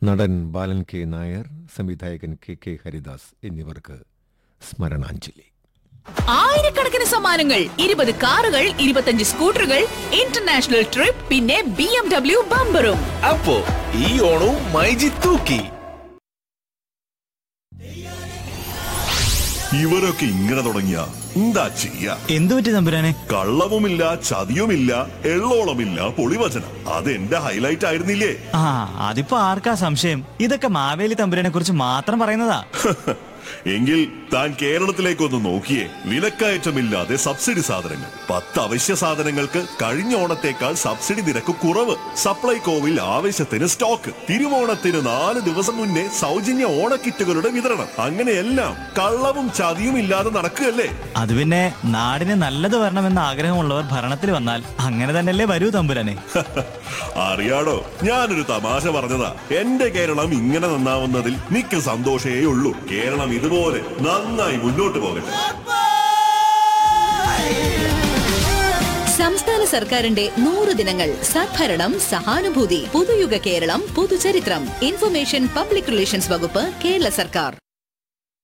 നടൻ ബാലൻ കെ നായർ സംവിധായകൻ K K Haridas എന്നിവർക്ക് സ്മരണാഞ്ജലി ആയിരക്കണക്കിന് സമ്മാനങ്ങൾ ഇരുപത് കാറുകൾ ഇരുപത്തഞ്ച് സ്കൂട്ടറുകൾ ഇന്റർനാഷണൽ ട്രിപ്പ് പിന്നെ ബി എം ഡബ്ല്യു ബമ്പറും അപ്പോ ഈ ഓണവും മൈജി തൂക്കി ഇവരൊക്കെ ഇങ്ങനെ തുടങ്ങിയ എന്താ ചെയ്യ എന്തു പറ്റി തമ്പുരാനെ കള്ളവുമില്ല ചതിയുമില്ല എള്ളോളമില്ല പൊളിവചനം അത് എന്റെ ഹൈലൈറ്റ് ആയിരുന്നില്ലേ ആ അതിപ്പോ ആർക്കാ സംശയം ഇതൊക്കെ മാവേലി തമ്പുരാനെ കുറിച്ച് മാത്രം പറയുന്നതാ എങ്കിൽ താൻ കേരളത്തിലേക്കൊന്ന് നോക്കിയേ വിലക്കയറ്റമില്ലാതെ സബ്സിഡി സാധനങ്ങൾ പത്ത് അവശ്യ സാധനങ്ങൾക്ക് കഴിഞ്ഞ ഓണത്തേക്കാൾ സബ്സിഡി നിരക്ക് കുറവ് സപ്ലൈകോവിൽ ആവശ്യത്തിന് സ്റ്റോക്ക് തിരുവോണത്തിന് നാല് ദിവസം മുന്നേ സൗജന്യ ഓണക്കിറ്റുകളുടെ വിതരണം അങ്ങനെയെല്ലാം കള്ളവും ചതിയും ഇല്ലാതെ നടക്കുകയല്ലേ അത് പിന്നെ നാടിന് നല്ലത് വരണമെന്ന ആഗ്രഹമുള്ളവർ ഭരണത്തിൽ വന്നാൽ അങ്ങനെ തന്നെയല്ലേ വരൂ തമ്പുരാനെ അറിയാടോ ഞാനൊരു തമാശ പറഞ്ഞതാ എന്റെ കേരളം ഇങ്ങനെ നന്നാവുന്നതിൽ മിക്ക സന്തോഷേ ഉള്ളൂ കേരളം ഇതുപോലെ നന്നായി മുന്നോട്ട് പോകട്ടെ സംസ്ഥാന സർക്കാരിന്റെ നൂറ് ദിനങ്ങൾ സദ്ഭരണം സഹാനുഭൂതി പുതുയുഗ കേരളം പുതുചരിത്രം ഇൻഫർമേഷൻ പബ്ലിക് റിലേഷൻസ് വകുപ്പ് കേരള സർക്കാർ